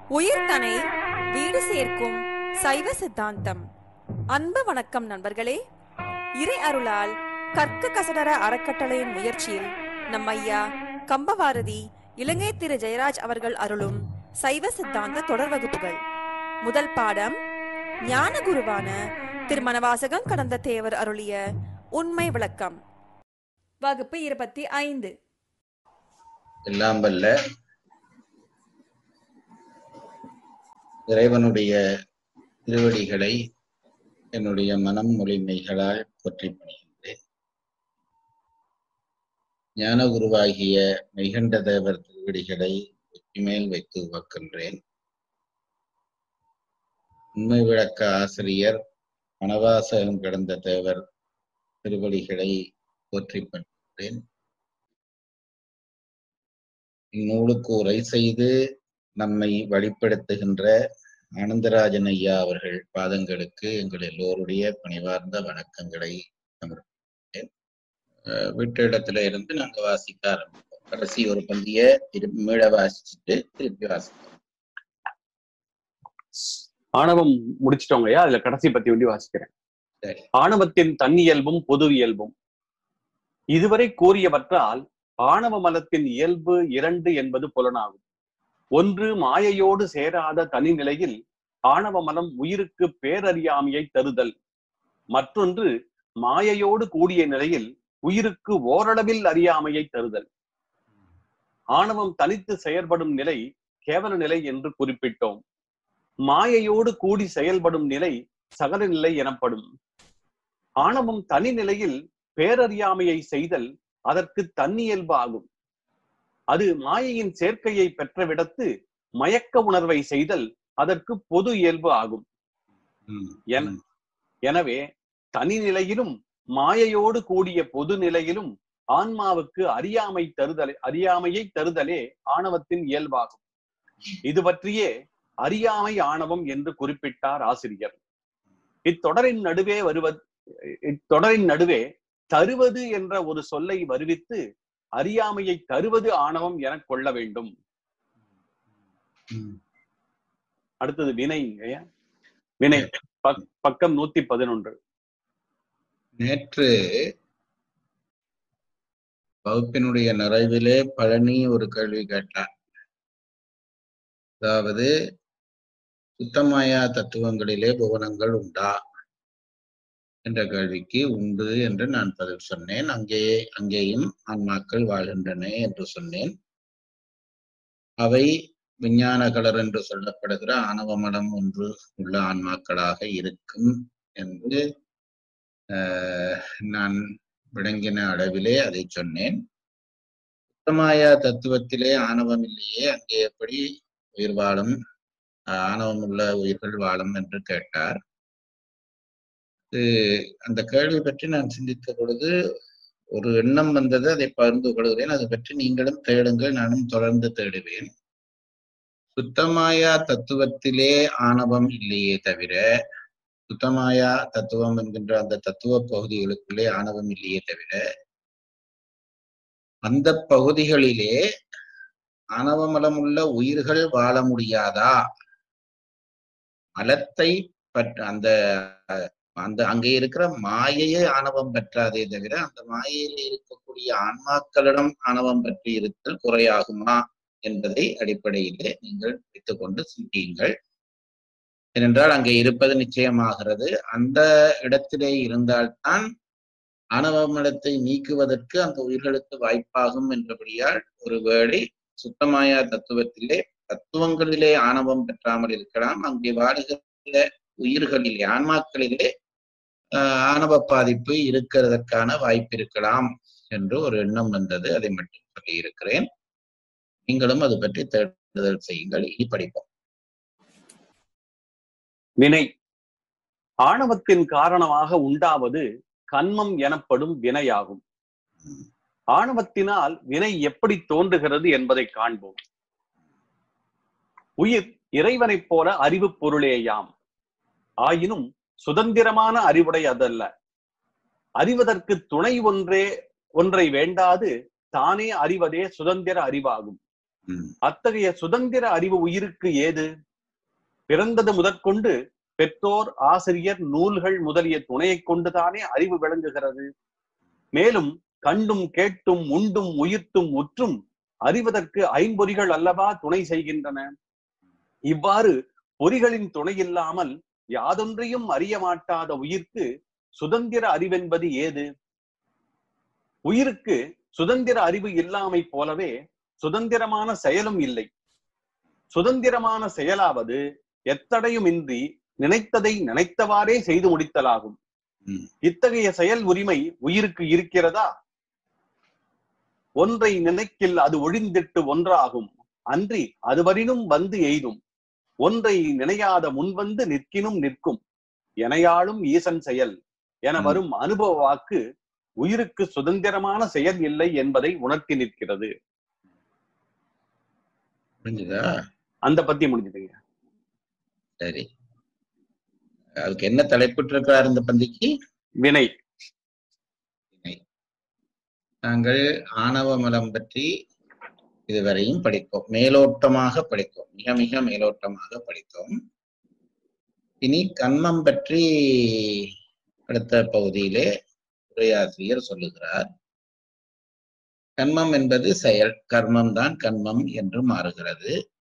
உயிர்தனை வீடு சேர்க்கும் சைவ சித்தாந்தம் அன்பு வணக்கம் நண்பர்களே இறை அருளால் கற்க கசடர அறக்கட்டளையின் முயற்சியில் நம் ஐயா கம்பவாரதி இலங்கை திரு ஜெயராஜ் அவர்கள் அருளும் சைவ சித்தாந்த தொடர் வகுப்புகள் முதல் பாடம் ஞான குருவான திருமணவாசகம் கடந்த தேவர் அருளிய உண்மை விளக்கம் வகுப்பு இருபத்தி ஐந்து எல்லாம் வல்ல இறைவனுடைய திருவடிகளை என்னுடைய மனம் மொழிமைகளால் போற்றி பணிகின்றேன் ஞான குருவாகிய மெய்கண்ட தேவர் திருவடிகளை மேல் வைத்து உவக்கின்றேன் உண்மை விளக்க ஆசிரியர் மணவாசகம் கடந்த தேவர் திருவடிகளை போற்றி பணிகின்றேன் இந்நூலுக்கு உரை செய்து நம்மை வழிப்படுத்துகின்ற ஆனந்தராஜன் ஐயா அவர்கள் பாதங்களுக்கு எங்கள் எல்லோருடைய பணிவார்ந்த வணக்கங்களை சமர்ப்பிக்கிறேன் அஹ் வீட்டு இடத்துல இருந்து நாங்க வாசிக்க ஆரம்பிப்போம் கடைசி ஒரு பந்திய திருப்பி மீள வாசிச்சுட்டு திருப்பி வாசிப்போம் ஆணவம் முடிச்சிட்டோங்கய்யா அதுல கடைசி பத்தி ஒண்டி வாசிக்கிறேன் சரி ஆணவத்தின் தன்னியல்பும் பொது இயல்பும் இதுவரை கூறியவற்றால் ஆணவ மலத்தின் இயல்பு இரண்டு என்பது புலனாகும் ஒன்று மாயையோடு சேராத தனிநிலையில் ஆணவ மலம் உயிருக்கு பேரறியாமையை தருதல் மற்றொன்று மாயையோடு கூடிய நிலையில் உயிருக்கு ஓரளவில் அறியாமையை தருதல் ஆணவம் தனித்து செயற்படும் நிலை கேவல நிலை என்று குறிப்பிட்டோம் மாயையோடு கூடி செயல்படும் நிலை சகல நிலை எனப்படும் ஆணவம் தனி நிலையில் பேரறியாமையை செய்தல் அதற்கு தன்னியல்பு ஆகும் அது மாயையின் சேர்க்கையை பெற்றவிடத்து மயக்க உணர்வை செய்தல் அதற்கு பொது இயல்பு ஆகும் ம், என்- ம், எனவே தனி நிலையிலும் மாயையோடு கூடிய பொது நிலையிலும் ஆன்மாவுக்கு அறியாமை தருதல் அறியாமையை தருதலே ஆணவத்தின் இயல்பாகும் இது பற்றியே அறியாமை ஆணவம் என்று குறிப்பிட்டார் ஆசிரியர் இத்தொடரின் நடுவே வருவது இத்தொடரின் நடுவே தருவது என்ற ஒரு சொல்லை வருவித்து அறியாமையை தருவது ஆணவம் என கொள்ள வேண்டும் ம். அடுத்தது வினை ஐயா. வினை பக்- பக்கம் நூத்தி பதினொன்று நேற்று வகுப்பினுடைய நிறைவிலே பழனி ஒரு கேள்வி கேட்டார் அதாவது சுத்தமாயா தத்துவங்களிலே புவனங்கள் உண்டா என்ற கேள்விக்கு உண்டு என்று நான் பதில் சொன்னேன் அங்கே அங்கேயும் ஆன்மாக்கள் வாழ்கின்றன என்று சொன்னேன் அவை விஞ்ஞான கலர் என்று சொல்லப்படுகிற ஆணவமடம் ஒன்று உள்ள ஆன்மாக்களாக இருக்கும் என்று ஆஹ், நான் விளங்கின அளவிலே அதை சொன்னேன் சுத்தமாயா தத்துவத்திலே ஆணவம் இல்லையே அங்கே எப்படி உயிர் வாழும் ஆஹ், ஆணவம் உள்ள உயிர்கள் வாழும் என்று கேட்டார் இது அந்த கேள்வி பற்றி நான் சிந்தித்த பொழுது ஒரு எண்ணம் வந்தது அதை பகிர்ந்து கொள்கிறேன் அதை பற்றி நீங்களும் தேடுங்கள் நானும் தொடர்ந்து தேடுவேன் சுத்தமாயா தத்துவத்திலே ஆணவம் இல்லையே தவிர சுத்தமாயா தத்துவம் என்கின்ற அந்த தத்துவ பகுதிகளுக்குள்ளே ஆணவம் இல்லையே தவிர அந்த பகுதிகளிலே ஆணவமலம் உள்ள உயிர்கள் வாழ முடியாதா மலத்தை பற்ற அந்த அந்த அங்கே இருக்கிற மாயையே ஆணவம் பற்றாதே தவிர அந்த மாயையில் இருக்கக்கூடிய ஆன்மாக்களிடம் ஆணவம் பற்றி இருத்தல் குறையாகுமா என்பதை அடிப்படையிலே நீங்கள் வைத்துக்கொண்டு சிந்தியுங்கள் ஏனென்றால் அங்கே இருப்பது நிச்சயமாகிறது அந்த இடத்திலே இருந்தால்தான் ஆணவ மலத்தை நீக்குவதற்கு அந்த உயிர்களுக்கு வாய்ப்பாகும் என்றபடியால் ஒருவேளை சுத்தமாயா தத்துவத்திலே தத்துவங்களிலே ஆணவம் பெற்றாமல் இருக்கலாம் அங்கே வாழுகிற உயிர்களிலே ஆன்மாக்களிலே ஆஹ், ஆணவ பாதிப்பு இருக்கிறதற்கான வாய்ப்பு இருக்கலாம் என்று ஒரு எண்ணம் வந்தது அதை மட்டும் சொல்லி இருக்கிறேன் நீங்களும் அது பற்றி தேடுதல் செய்யுங்கள் இனி படிப்போம் வினை ஆணவத்தின் காரணமாக உண்டாவது கன்மம் எனப்படும் வினையாகும் ஆணவத்தினால் வினை எப்படி தோன்றுகிறது என்பதை காண்போம் உயிர் இறைவனைப் போல அறிவு பொருளேயாம் ஆயினும் சுதந்திரமான அறிவுடை அதல்ல அறிவதற்கு துணை ஒன்றே ஒன்றை வேண்டாது தானே அறிவதே சுதந்திர அறிவாகும் ம், அத்தகைய சுதந்திர அறிவு உயிருக்கு ஏது பிறந்தது முதற்கொண்டு பெற்றோர் ஆசிரியர் நூல்கள் முதலிய துணையைக் கொண்டுதானே அறிவு விளங்குகிறது மேலும் கண்டும் கேட்டும் உண்டும் உயிர்த்தும் உற்றும் அறிவதற்கு ஐம்பொறிகள் அல்லவா துணை செய்கின்றன இவ்வாறு பொறிகளின் துணை இல்லாமல் யாதொன்றையும் அறிய மாட்டாத உயிர்க்கு சுதந்திர அறிவென்பது ஏது உயிருக்கு சுதந்திர அறிவு இல்லாமை போலவே சுதந்திரமான செயலும் இல்லை சுதந்திரமான செயலாவது எத்தடையுமின்றி நினைத்ததை நினைத்தவாறே செய்து முடித்தலாகும் ம். இத்தகைய செயல் உரிமை உயிருக்கு இருக்கிறதா ஒன்றை நினைக்கில் அது ஒழிந்திட்டு ஒன்றாகும் அன்றி அதுவரினும் வந்து எய்தும் ஒன்றை நினையாத முன்வந்து நிற்கினும் நிற்கும் எனையாளும் ஈசன் செயல் என ம். வரும் அனுபவ வாக்கு உயிருக்கு சுதந்திரமான செயல் இல்லை என்பதை உணர்த்தி நிற்கிறது புரிஞ்சுதா அந்த பத்தி முடிஞ்சுதுங்க சரி அதுக்கு என்ன தலைப்பிட்டிருக்கிறார் இந்த பந்திக்கு வினை நாங்கள் ஆணவ மலம் பற்றி இதுவரையும் படித்தோம் மேலோட்டமாக படித்தோம் மிக மிக மேலோட்டமாக படித்தோம் இனி கன்மம் பற்றி அடுத்த பகுதியிலே உரையாசிரியர் சொல்லுகிறார் கன்மம் என்பது செயல் கர்மம் தான் கன்மம் என்று மாறுகிறது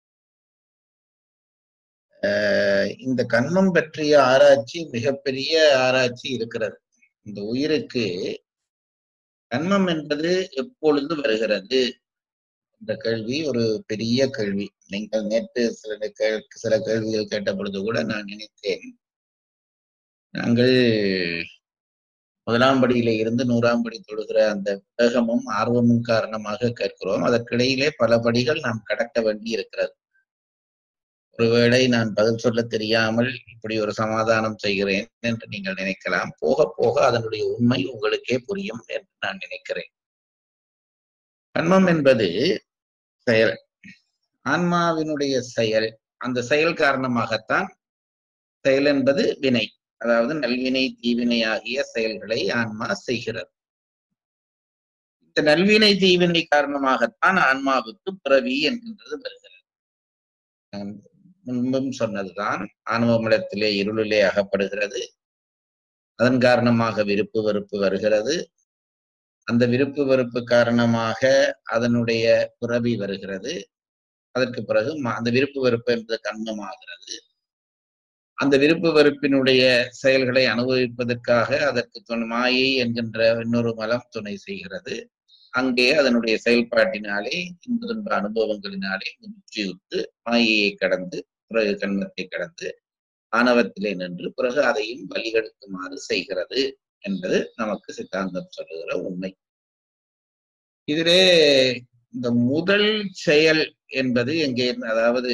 ஆஹ் இந்த கன்மம் பற்றிய ஆராய்ச்சி மிகப்பெரிய ஆராய்ச்சி இருக்கிறது இந்த உயிருக்கு கன்மம் என்பது எப்பொழுது வருகிறது என்ற கேள்வி ஒரு பெரிய கேள்வி நீங்கள் நேற்று சில கே- சில கேள்விகள் கேட்ட பொழுது கூட நான் நினைத்தேன் நாங்கள் முதலாம் படியில இருந்து நூறாம் படி தொடுகிற அந்த வேகமும் ஆர்வமும் காரணமாக கேட்கிறோம் அதற்கிடையிலே பல படிகள் நாம் கடக்க வேண்டி இருக்கிறது ஒருவேளை நான் பதில் சொல்ல தெரியாமல் இப்படி ஒரு சமாதானம் செய்கிறேன் என்று நீங்கள் நினைக்கலாம் போக போக அதனுடைய உண்மை உங்களுக்கே புரியும் என்று நான் நினைக்கிறேன் கண்மம் என்பது செயல் ஆன்மாவினுடைய செயல் அந்த செயல் காரணமாகத்தான் செயல் என்பது வினை அதாவது நல்வினை தீவினை ஆகிய செயல்களை ஆன்மா செய்கிறது இந்த நல்வினை தீவினை காரணமாகத்தான் ஆன்மாவுக்கு பிறவி என்கின்றது வருகிறது நான் முன்பும் சொன்னதுதான் ஆணவமிடத்திலே இருளிலே அகப்படுகிறது அதன் காரணமாக விருப்பு வெறுப்பு வருகிறது அந்த விருப்பு வெறுப்பு காரணமாக அதனுடைய பிறவி வருகிறது அதற்கு பிறகு ம- அந்த விருப்பு வெறுப்பு என்பது கண்மமாகிறது அந்த விருப்பு வெறுப்பினுடைய செயல்களை அனுபவிப்பதற்காக அதற்கு துணை மாயை என்கின்ற இன்னொரு மலம் துணை செய்கிறது அங்கே அதனுடைய செயல்பாட்டினாலே இன்ப துன்ப அனுபவங்களினாலே முற்றியுற்று மாயையை கடந்து பிறகு கண்மத்தை கடந்து ஆணவத்திலே நின்று பிறகு அதையும் வழிகெடுக்குமாறு செய்கிறது என்பது நமக்கு சித்தாந்தம் சொல்லுகிற உண்மை இதிலே இந்த முதல் செயல் என்பது எங்கே அதாவது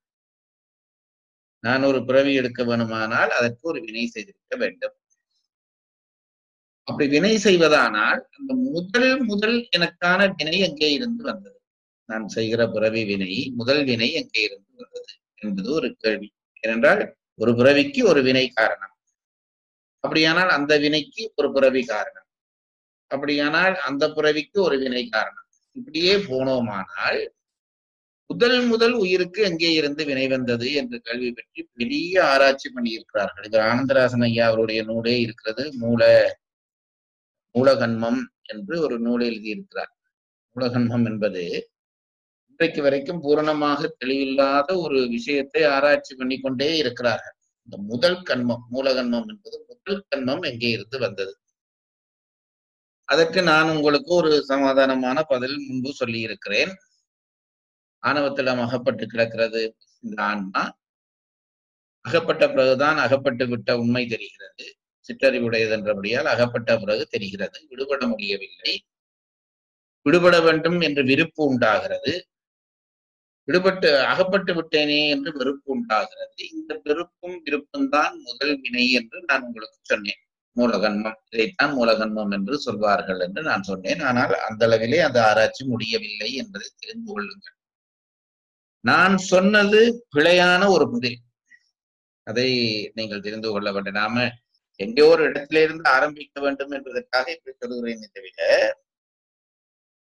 நான் ஒரு பிறவி எடுக்க வேணுமானால் அதற்கு ஒரு வினை செய்திருக்க வேண்டும் அப்படி வினை செய்வதானால் அந்த முதல் முதல் எனக்கான வினை எங்கே இருந்து வந்தது நான் செய்கிற பிறவி வினை முதல் வினை எங்கே இருந்து வந்தது என்பது ஒரு கேள்வி ஏனென்றால் ஒரு பிறவிக்கு ஒரு வினை காரணம் அப்படியானால் அந்த வினைக்கு ஒரு பிறவி காரணம் அப்படியானால் அந்த பிறவிக்கு ஒரு வினை காரணம் இப்படியே போனோமானால் முதல் முதல் உயிருக்கு எங்கே இருந்து வினை வந்தது என்ற கேள்வி பற்றி பெரிய ஆராய்ச்சி பண்ணியிருக்கிறார்கள் இது ஆனந்தராசன் ஐயா அவருடைய நூலே இருக்கிறது மூல மூலகன்மம் என்று ஒரு நூல் எழுதியிருக்கிறார் மூலகன்மம் என்பது இன்றைக்கு வரைக்கும் பூரணமாக தெளிவில்லாத ஒரு விஷயத்தை ஆராய்ச்சி பண்ணி கொண்டே இருக்கிறார்கள் இந்த முதல் கண்மம் மூலகன்மம் என்பது முதல் கண்மம் எங்கே இருந்து வந்தது அதற்கு நான் உங்களுக்கு ஒரு சமாதானமான பதில் முன்பு சொல்லி இருக்கிறேன் ஆணவத்திடம் அகப்பட்டு கிடக்கிறது இந்த ஆன்மா அகப்பட்ட பிறகுதான் அகப்பட்டு விட்ட உண்மை தெரிகிறது சிற்றறிவுடையது என்றபடியால் அகப்பட்ட பிறகு தெரிகிறது விடுபட முடியவில்லை விடுபட வேண்டும் என்று விருப்பு உண்டாகிறது விடுபட்டு அகப்பட்டு விட்டேனே என்று வெறுப்பு உண்டாகிறது இந்த வெறுப்பும் விருப்பும் தான் முதல் வினை என்று நான் உங்களுக்கு சொன்னேன் மூலகன்மம் இதைத்தான் மூலகன்மம் என்று சொல்வார்கள் என்று நான் சொன்னேன் ஆனால் அந்த அளவிலே அந்த ஆராய்ச்சி முடியவில்லை என்பதை தெரிந்து கொள்ளுங்கள் நான் சொன்னது பிழையான ஒரு பதில் அதை நீங்கள் தெரிந்து கொள்ள வேண்டும் நாம எங்கேயோ ஒரு இடத்திலிருந்து ஆரம்பிக்க வேண்டும் என்பதற்காக இப்படி சொல்கிறேன் தவிர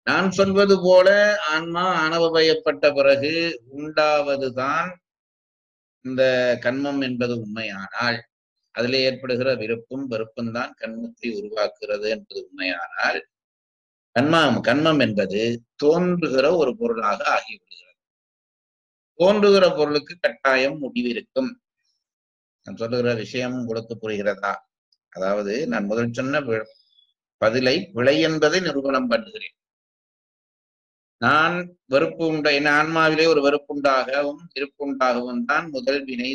நான் சொல்வது போல ஆன்மா ஆணவபயப்பட்ட பிறகு உண்டாவதுதான் இந்த கண்மம் என்பது உண்மையானால் அதில் ஏற்படுகிற விருப்பும் வெறுப்பும் தான் கண்மத்தை உருவாக்குகிறது என்பது உண்மையானால் கண்மம் கண்மம் என்பது தோன்றுகிற ஒரு பொருளாக ஆகிவிடுகிறது தோன்றுகிற பொருளுக்கு கட்டாயம் முடிவிருக்கும் நான் சொல்லுகிற விஷயம் உங்களுக்கு புரிகிறதா அதாவது நான் முதல் சொன்ன வி- பதிலை பிழை என்பதை நிரூபணம் பண்ணுகிறேன் நான் வெறுப்பு உண்ட என் ஆன்மாவிலே ஒரு வெறுப்புண்டாகவும் இருப்புண்டாகவும் தான் முதல் வினை